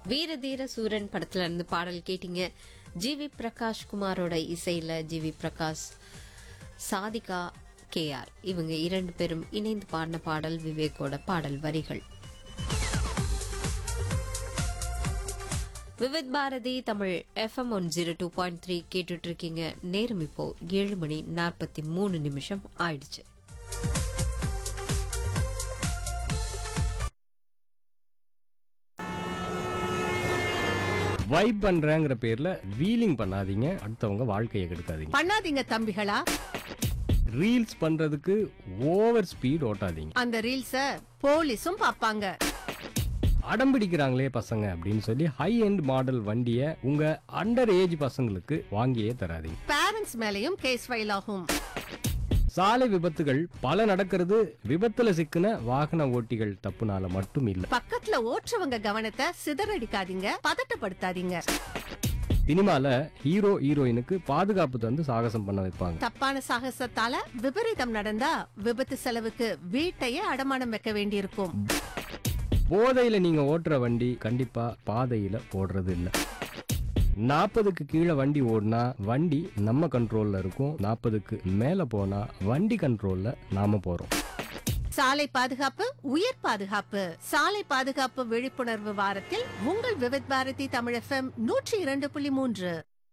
வீரதீர சூரன் படத்துல இருந்து பாடல் கேட்டீங்க ஜிவி பிரகாஷ் குமாரோட இசையில ஜிவி பிரகாஷ் சாதிகா கேஆர் இவங்க இரண்டு பேரும் இணைந்து பாடின பாடல் விவேக்கோட பாடல் வரிகள் Vividh Bharati Tamil FM one zero two point three கேட்டுட்டு இருக்கீங்க நேரம் இப்போ ஏழு மணி நாற்பத்தி மூணு நிமிஷம் ஆயிடுச்சு வைப் பண்றேங்கிற பேர்ல வீலிங் பண்ணாதீங்க அடுத்தவங்க வாழ்க்கையை கெடுக்காதீங்க பண்ணாதீங்க தம்பிகளா ரீல்ஸ் பண்றதுக்கு ஓவர் ஸ்பீட் ஓட்டாதீங்க அந்த ரீல்ஸ போலீஸும் பாப்பாங்க அடம் பிடிக்கிறாங்களே பசங்க அப்படின்னு சொல்லி ஹை எண்ட் மாடல் வண்டியை உங்க அண்டர் ஏஜ் பசங்களுக்கு வாங்கியே தராதீங்க பேரண்ட்ஸ் மேலயும் கேஸ் ஃபைல் ஆகும் சாலை விபத்துகள் பல நடக்கிறது விபத்துல சிக்கின வாகன ஓட்டிகள் தப்புனால மட்டும் இல்ல பக்கத்துல ஓட்டுறவங்க கவனத்தை சிதறடிக்காதீங்க பதட்டப்படுத்தாதீங்க சினிமால ஹீரோ ஹீரோயினுக்கு பாதுகாப்பு தந்து சாகசம் பண்ண வைப்பாங்க தப்பான சாகசத்தால விபரீதம் நடந்தா விபத்து செலவுக்கு வீட்டையே அடமானம் வைக்க வேண்டியிருக்கும் போதையில நீங்க ஓட்டுற வண்டி கண்டிப்பா பாதையில ஓடுறது இல்ல நாற்பதுக்கு கீழே வண்டி ஓடினா வண்டி நம்ம கண்ட்ரோல்ல இருக்கும் நாற்பதுக்கு மேல போனா வண்டி கண்ட்ரோல்ல நாம போறோம் சாலை பாதுகாப்பு உயிர் பாதுகாப்பு சாலை பாதுகாப்பு விழிப்புணர்வு வாரத்தில் உங்கள் விவித் பாரதி தமிழ் எஃப்எம் நூற்றி இரண்டு புள்ளி மூன்று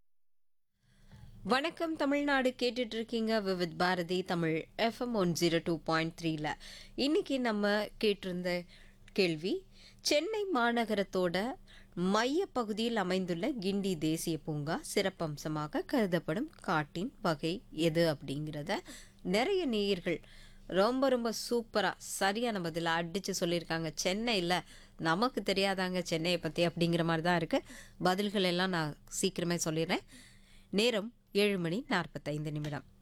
வணக்கம் தமிழ்நாடு கேட்டுட்டு இருக்கீங்க Vividh Bharati Tamil FM one zero two point த்ரீல இன்னைக்கு நம்ம கேட்டிருந்த கேள்வி சென்னை மாநகரத்தோட மைய பகுதியில் அமைந்துள்ள கிண்டி தேசிய பூங்கா சிறப்பம்சமாக கருதப்படும் காட்டின் வகை எது அப்படிங்கிறத நிறைய நேயர்கள் ரொம்ப ரொம்ப சூப்பராக சரியான பதில அடித்து சொல்லியிருக்காங்க சென்னையில் நமக்கு தெரியாதாங்க சென்னையை பற்றி அப்படிங்கிற மாதிரி தான் இருக்குது பதில்கள் எல்லாம் நான் சீக்கிரமே சொல்லிடுறேன் நேரம் ஏழு மணி நாற்பத்தைந்து நிமிடம்